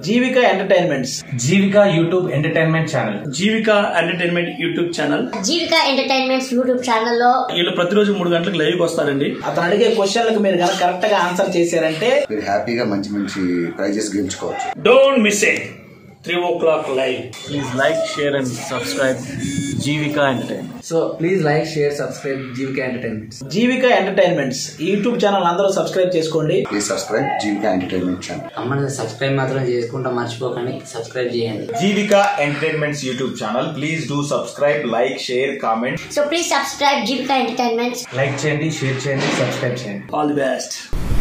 జీవిక entertainments Jeevika YouTube entertainment channel Jeevika entertainment YouTube channel Jeevika entertainments YouTube ఛానల్లో వీళ్ళు ప్రతిరోజు మూడు గంటలకు లైవ్కి వస్తారండి అతను అడిగే క్వశ్చన్లకు మీరు కనుక కరెక్ట్ గా ఆన్సర్ చేశారంటే మీరు హ్యాపీగా మంచి మంచి ప్రైజెస్ గెలుచుకోవచ్చు don't miss it three o'clock live please like share and subscribe Jeevika entertainment so please like share subscribe Jeevika entertainments Jeevika entertainments ఈ యూట్యూబ్ ఛానల్ అందరూ సబ్స్క్రైబ్ చేసుకోండి please subscribe Jeevika entertainment channel అమ్మ సబ్స్క్రైబ్ మాత్రం చేసుకుంటా మర్చిపోకండి సబ్స్క్రైబ్ చేయండి Jeevika entertainments YouTube channel please do subscribe like share comment so please subscribe Jeevika entertainments like చేయండి share చేయండి సబ్స్క్రైబ్ చేయండి ఆల్ ది బెస్ట్